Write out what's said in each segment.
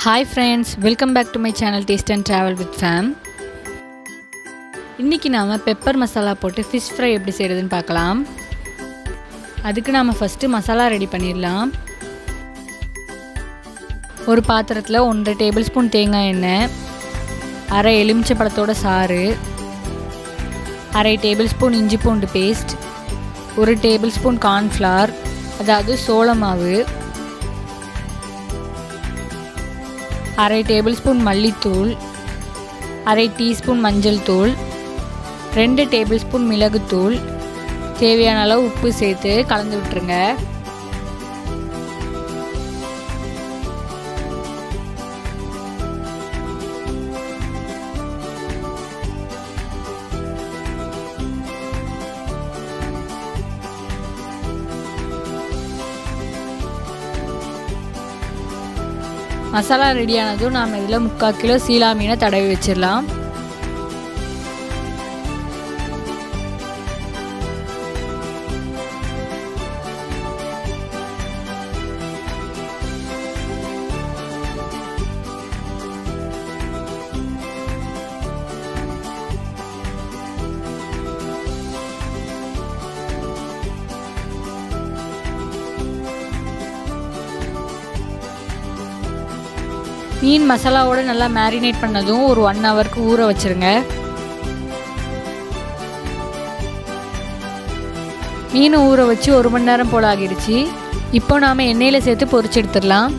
hi friends welcome back to my channel taste and travel with fame இன்றைக்கி நாம் pepper masala போட்டு fish fry எப்படி செய்கிறதுன்னு பார்க்கலாம் அதுக்கு நாம் ஃபஸ்ட்டு மசாலா ரெடி பண்ணிடலாம் ஒரு பாத்திரத்தில் ஒன்றரை டேபிள் ஸ்பூன் தேங்காய் எண்ணெய் அரை எலுமிச்சை பழத்தோட சாறு அரை டேபிள் ஸ்பூன் இஞ்சி பூண்டு பேஸ்ட் ஒரு டேபிள் ஸ்பூன் கார்ன்ஃப்ளவர் அதாவது சோள மாவு அரை டேபிள் ஸ்பூன் மல்லித்தூள் அரை டீஸ்பூன் மஞ்சள் தூள் ரெண்டு டேபிள் ஸ்பூன் மிளகுத்தூள் தேவையான அளவு உப்பு சேர்த்து கலந்து விட்டுருங்க மசாலா ரெடியானதும் நாம் இதில் முக்கால் கிலோ சீலா மீனை தடவி வச்சிடலாம் மீன் மசாலாவோட நல்லா மேரினேட் பண்ணதும் ஒரு ஒன் ஹவருக்கு ஊற வச்சுருங்க மீன் ஊற வச்சு ஒரு மணி நேரம் போல் ஆகிடுச்சு இப்போ நாம் எண்ணெயில் சேர்த்து பொரிச்சு எடுத்துடலாம்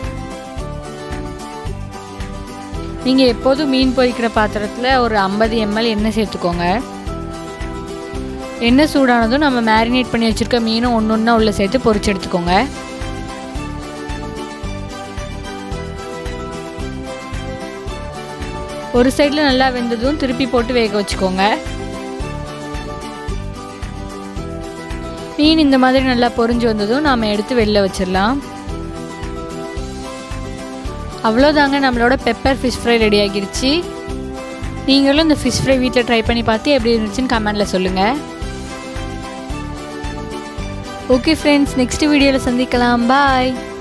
நீங்கள் எப்போதும் மீன் பொரிக்கிற பாத்திரத்தில் ஒரு ஐம்பது எம்எல் எண்ணெய் சேர்த்துக்கோங்க எண்ணெய் சூடானதும் நம்ம மேரினேட் பண்ணி வச்சுருக்க மீனும் ஒன்று ஒன்றா உள்ளே சேர்த்து பொரிச்சு எடுத்துக்கோங்க ஒரு சைடில் நல்லா வெந்ததும் திருப்பி போட்டு வேக வச்சுக்கோங்க மீன் இந்த மாதிரி நல்லா பொரிஞ்சு வந்ததும் நாம் எடுத்து வெளில வச்சிடலாம் அவ்வளோதாங்க நம்மளோட பெப்பர் ஃபிஷ் ஃப்ரை ரெடி ஆகிருச்சு நீங்களும் இந்த ஃபிஷ் ஃப்ரை வீட்டில் ட்ரை பண்ணி பார்த்து எப்படி இருந்துச்சுன்னு கமெண்டில் சொல்லுங்கள் ஓகே ஃப்ரெண்ட்ஸ் நெக்ஸ்ட் வீடியோவில் சந்திக்கலாம் பாய்